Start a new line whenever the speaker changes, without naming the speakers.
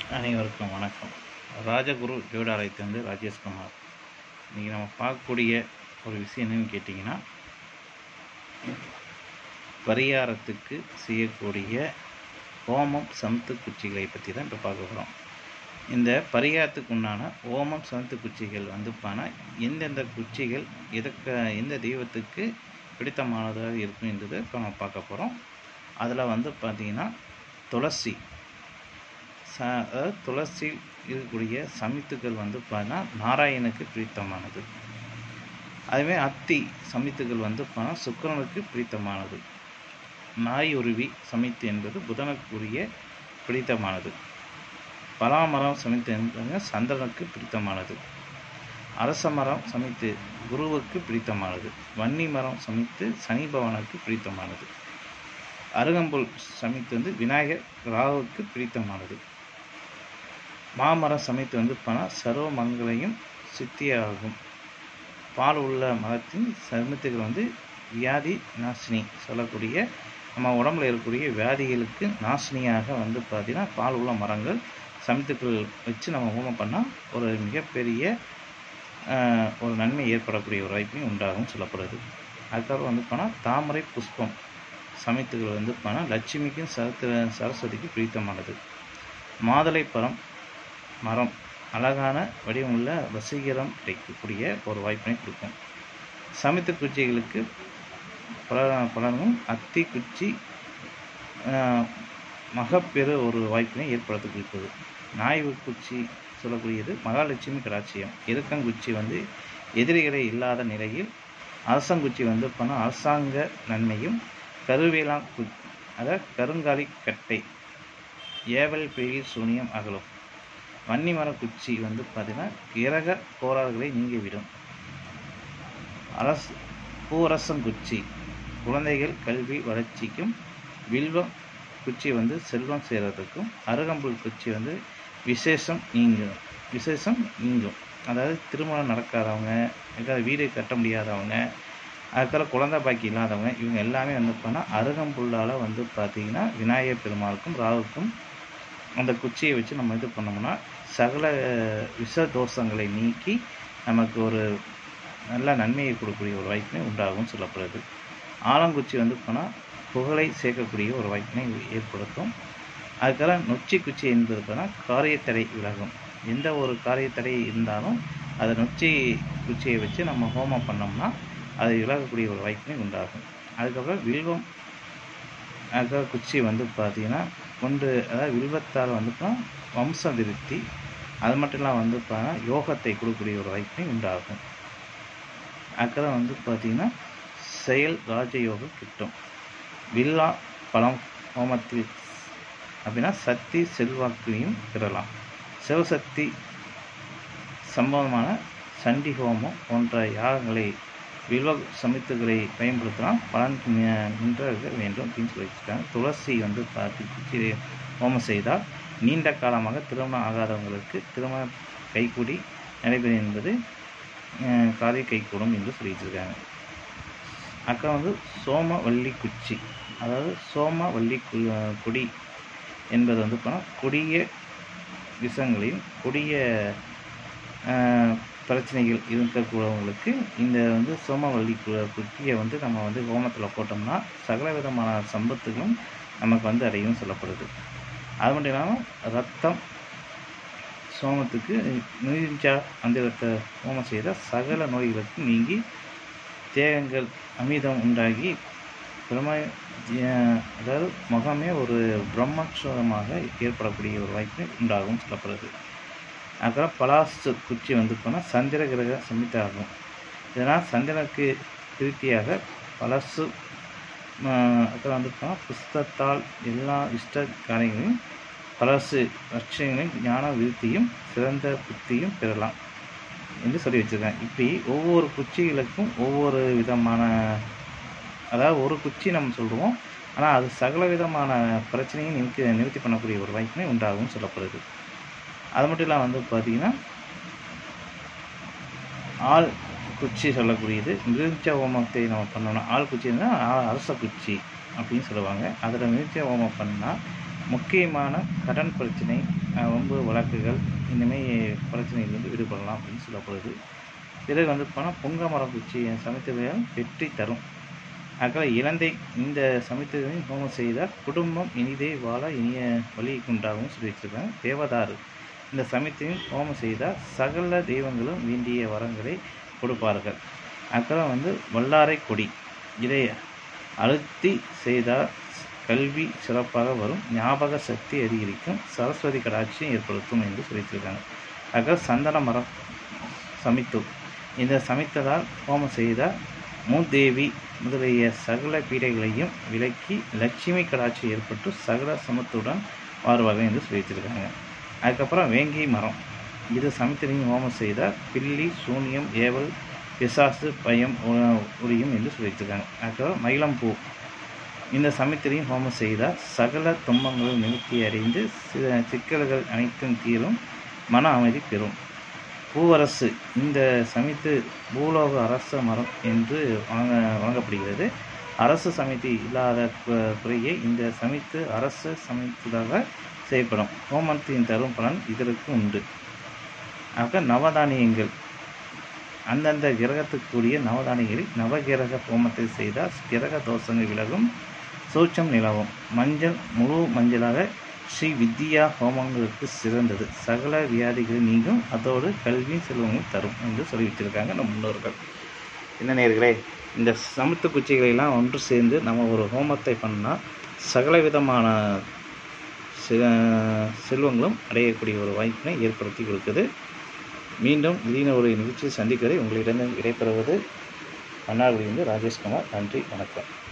அனைவருக்கும் வணக்கம் ராஜகுரு ஜோடாலயத்திலிருந்து ராஜேஷ்குமார் இன்றைக்கி நம்ம பார்க்கக்கூடிய ஒரு விஷயம் என்னன்னு கேட்டிங்கன்னா பரிகாரத்துக்கு செய்யக்கூடிய ஹோமம் சமத்து குச்சிகளை பற்றி தான் இப்போ பார்க்க போகிறோம் இந்த பரிகாரத்துக்கு உண்டான ஓமம் சமத்து குச்சிகள் வந்து பானா எந்தெந்த குச்சிகள் எதுக்கு எந்த தெய்வத்துக்கு பிடித்தமானதாக இருக்கும் என்றதை இப்போ நம்ம பார்க்க போகிறோம் அதில் வந்து பார்த்திங்கன்னா துளசி ச அதாவது துளசி இருக்கக்கூடிய சமித்துக்கள் வந்து பார்த்தா நாராயணுக்கு பிடித்தமானது அதுவே அத்தி சமித்துக்கள் வந்து பார்த்தா சுக்கிரனுக்கு பிடித்தமானது நாய் உருவி சமித்து என்பது புதனுக்குரிய பிடித்தமானது பலாமரம் சமித்து என்பது சந்திரனுக்கு பிடித்தமானது அரச மரம் சமித்து குருவுக்கு பிடித்தமானது வன்னி மரம் சமித்து சனி பவனுக்கு பிடித்தமானது அருகம்புல் சமைத்து வந்து விநாயகர் ராகுவுக்கு பிடித்தமானது மாமரம் சமைத்து வந்து பணம் சர்வ மங்களையும் சித்தியாகும் பால் உள்ள மரத்தின் சருமத்துகள் வந்து வியாதி நாசினி சொல்லக்கூடிய நம்ம உடம்புல இருக்கக்கூடிய வியாதிகளுக்கு நாசினியாக வந்து பார்த்திங்கன்னா பால் உள்ள மரங்கள் சமைத்துக்கள் வச்சு நம்ம ஹோமம் பண்ணால் ஒரு மிகப்பெரிய ஆஹ், ஒரு நன்மை ஏற்படக்கூடிய ஒரு வாய்ப்பையும் உண்டாகும் சொல்லப்படுது அதுக்கப்புறம் வந்து போனால் தாமரை புஷ்பம் சமைத்துகள் வந்து போனால் லட்சுமிக்கும் சரத்து சரஸ்வதிக்கு பிடித்தமானது மாதுளை பழம் மரம் அழகான வடிவமுள்ள வசீகரம் கிடைக்கக்கூடிய ஒரு வாய்ப்பினை கொடுக்கும் சமைத்த குச்சிகளுக்கு பல பலனும் அத்தி குச்சி ஆஹ், மகப்பெரு ஒரு வாய்ப்பினை ஏற்படுத்தி கொடுக்குது நாய் குச்சி சொல்லக்கூடியது மகாலட்சுமி கடாட்சியம் இருக்கங்குச்சி வந்து எதிரிகளை இல்லாத நிலையில் அரசங்குச்சி வந்து பண்ணால் அரசாங்க நன்மையும் கருவேலா கு அதாவது கருங்காலி கட்டை ஏவல் பெரிய சூனியம் அகலும் வன்னிமர குச்சி வந்து பார்த்தீங்கன்னா கிரக கோளாறுகளை நீங்கிவிடும் அரசு பூரசங்குச்சி குழந்தைகள் கல்வி வளர்ச்சிக்கும் வில்வம் குச்சி வந்து செல்வம் சேர்றதுக்கும் அருகம்புல் குச்சி வந்து விசேஷம் நீங்கும் விசேஷம் நீங்கும் அதாவது திருமணம் நடக்காதவங்க எதாவது வீடு கட்ட முடியாதவங்க அதுக்கப்புறம் குழந்தை பாக்கி இல்லாதவங்க இவங்க எல்லாமே வந்து பண்ணால் அருகம்புல்லால் வந்து பார்த்திங்கன்னா விநாயகர் பெருமாளுக்கும் ராகுக்கும் அந்த குச்சியை வச்சு நம்ம இது பண்ணோம்னா சகல அஹ், விஷ தோஷங்களை நீக்கி நமக்கு ஒரு நல்ல நன்மையை கொடுக்கக்கூடிய ஒரு வாய்ப்பினை உண்டாகும் சொல்லப்படுது ஆலங்குச்சி வந்து போனால் புகழை சேர்க்கக்கூடிய ஒரு வாய்ப்பினை ஏற்படுத்தும் அதுக்கப்புறம் நொச்சி குச்சி என்பது போனால் காரியத்தடை விலகும் எந்த ஒரு காரியத்தடை இருந்தாலும் அதை நொச்சி குச்சியை வச்சு நம்ம ஹோமம் பண்ணோம்னா அது விலகக்கூடிய ஒரு வாய்ப்பினை உண்டாகும் அதுக்கப்புறம் வில்வம் அதுக்கப்புறம் குச்சி வந்து பார்த்தீங்கன்னா கொண்டு அதாவது வில்வத்தால் வந்து பார்த்தா வம்ச விருத்தி அது மட்டும் இல்லாமல் வந்து பார்த்தா யோகத்தை கொடுக்கக்கூடிய ஒரு வாய்ப்பினை உண்டாகும் அதுக்கப்புறம் வந்து பார்த்தீங்கன்னா செயல் ராஜயோகம் கிட்டும் வில்லா பழம் ஹோமத்தில் அப்படின்னா சக்தி செல்வாக்கையும் பெறலாம் சிவசக்தி சம்பவமான சண்டி ஹோமம் போன்ற யாகங்களை வில்வ சமித்துகளை பயன்படுத்தலாம் பலன் நி- நின்றாக வேண்டும் அப்படின்னு சொல்லி வச்சுருக்காங்க துளசி வந்து பார்த்து குச்சி ஹோமம் செய்தால் நீண்ட காலமாக திருமணம் ஆகாதவங்களுக்கு திருமணம் கைக்கூடி நடைபெறும் என்பது அஹ், காரிய கைகூடும் என்று சொல்லி வச்சுருக்காங்க அக்கா வந்து சோமவல்லி குச்சி அதாவது சோமவல்லி கு- கொடி என்பது வந்து பார்த்தா கொடிய விஷங்களையும் கொடிய ஆஹ், பிரச்சனைகள் இருக்கக்கூடியவங்களுக்கு இந்த வந்து சோமவல்லி கு- குச்சியை வந்து நம்ம வந்து ஹோமத்தில் போட்டோம்னா சகல விதமான சம்பத்துகளும் நமக்கு வந்து அடையும் சொல்லப்படுது அது மட்டும் இல்லாமல் ரத்தம் சோமத்துக்கு நீரிஞ்சா அந்த ஹோமம் செய்த சகல நோய்களுக்கு நீங்கி தேகங்கள் அமிதம் உண்டாகி பிரம ஜ- அதாவது முகமே ஒரு பிரம்மோற்சவமாக ஏற்படக்கூடிய ஒரு வாய்ப்பு உண்டாகும் சொல்லப்படுது அப்புறம் பலாசு குச்சி வந்து போனால் சந்திர கிரக சமித்தாகும் இதனால் சந்திரனுக்கு திருப்தியாக பலசு அப்புறம் வந்து போனால் புஸ்தத்தால் எல்லா இஷ்ட காரியங்களையும் பலசு லட்சியங்களையும் ஞான விருத்தியும் சிறந்த புத்தியும் பெறலாம் என்று சொல்லி வச்சுருக்கேன் இப்படி ஒவ்வொரு குச்சிகளுக்கும் ஒவ்வொரு விதமான அதாவது ஒரு குச்சி நம்ம சொல்லுவோம் ஆனால் அது சகல விதமான பிரச்சனையும் நிறுத்தி நிவர்த்தி பண்ணக்கூடிய ஒரு வாய்ப்பினை உண்டாகும் சொல்லப்படுது அது மட்டும் இல்லாமல் வந்து பார்த்திங்கன்னா ஆள் குச்சி சொல்லக்கூடியது மிருச்ச ஹோமத்தை நம்ம பண்ணோம்னா ஆள் குச்சின்னா ஆ- அரச குச்சி அப்படின்னு சொல்லுவாங்க அதில் மிருச்ச ஹோமம் பண்ணால் முக்கியமான கடன் பிரச்சனை அஹ், வம்பு வழக்குகள் இனிமேல் பிரச்சனையிலிருந்து விடுபடலாம் அப்படின்னு சொல்லப்படுது பிறகு வந்து போனால் பொங்க மரம் குச்சி சமைத்தவையால் வெற்றி தரும் அதுக்காக இலந்தை இந்த சமைத்ததையும் ஹோமம் செய்தால் குடும்பம் இனிதே வாழ இனிய வழி உண்டாகவும் சொல்லி வச்சிருக்காங்க தேவதாரு இந்த சமைத்தையும் ஹோமம் செய்தால் சகல தெய்வங்களும் வேண்டிய வரங்களை கொடுப்பார்கள் அப்புறம் வந்து வல்லாரை கொடி இதை அழுத்தி செய்தால் கல்வி சிறப்பாக வரும் ஞாபக சக்தி அதிகரிக்கும் சரஸ்வதி கடாட்சியம் ஏற்படுத்தும் என்று சொல்லியிருக்காங்க ஆக சந்தன மரம் சமித்து இந்த சமைத்ததால் ஹோமம் செய்தால் மூதேவி முதலிய சகல பீடைகளையும் விலக்கி லட்சுமி கடாட்சி ஏற்பட்டு சகல சமத்துடன் வாழ்வார்கள் என்று சொல்லியிருக்காங்க அதுக்கப்புறம் வேங்கை மரம் இது சமித்திரையும் ஹோமம் செய்தால் பில்லி சூனியம் ஏவல் பிசாசு பயம் உ- உரியும் என்று சொல்லியிருக்காங்க அதுக்கப்புறம் மயிலம்பூ இந்த சமித்திரையும் ஹோமம் செய்தால் சகல துன்பங்களும் நிவர்த்தி அறிந்து சி- சிக்கல்கள் அனைத்தும் தீரும் மன அமைதி பெறும் பூவரசு இந்த சமித்து பூலோக அரச மரம் என்று வழங்க வழங்கப்படுகிறது அரசு சமிதி இல்லாத கு- குறையை இந்த சமித்து அரசு சமைத்ததாக செய்யப்படும் ஹோமத்தின் தரும் பலன் இதற்கு உண்டு ஆக நவதானியங்கள் அந்தந்த கிரகத்துக்குரிய நவதானியங்களில் நவகிரக ஹோமத்தை செய்தால் கிரக தோஷங்கள் விலகும் சூட்சம் நிலவும் மஞ்சள் முழு மஞ்சளாக ஸ்ரீ வித்யா ஹோமங்களுக்கு சிறந்தது சகல வியாதிகளை நீங்கும் அதோடு கல்வி செல்வமும் தரும் என்று சொல்லி வச்சிருக்காங்க நம் முன்னோர்கள் என்ன நேர்களே இந்த சமத்து குச்சிகளை எல்லாம் ஒன்று சேர்ந்து நம்ம ஒரு ஹோமத்தை பண்ணால் சகல விதமான செ- செல்வங்களும் அடையக்கூடிய ஒரு வாய்ப்பினை ஏற்படுத்தி கொடுக்குது மீண்டும் திடீர்னு ஒரு நிகழ்ச்சியை சந்திக்கிறதை உங்களிடம் விடைபெறுவது மன்னார்குடியிலிருந்து ராஜேஷ்குமார் நன்றி வணக்கம்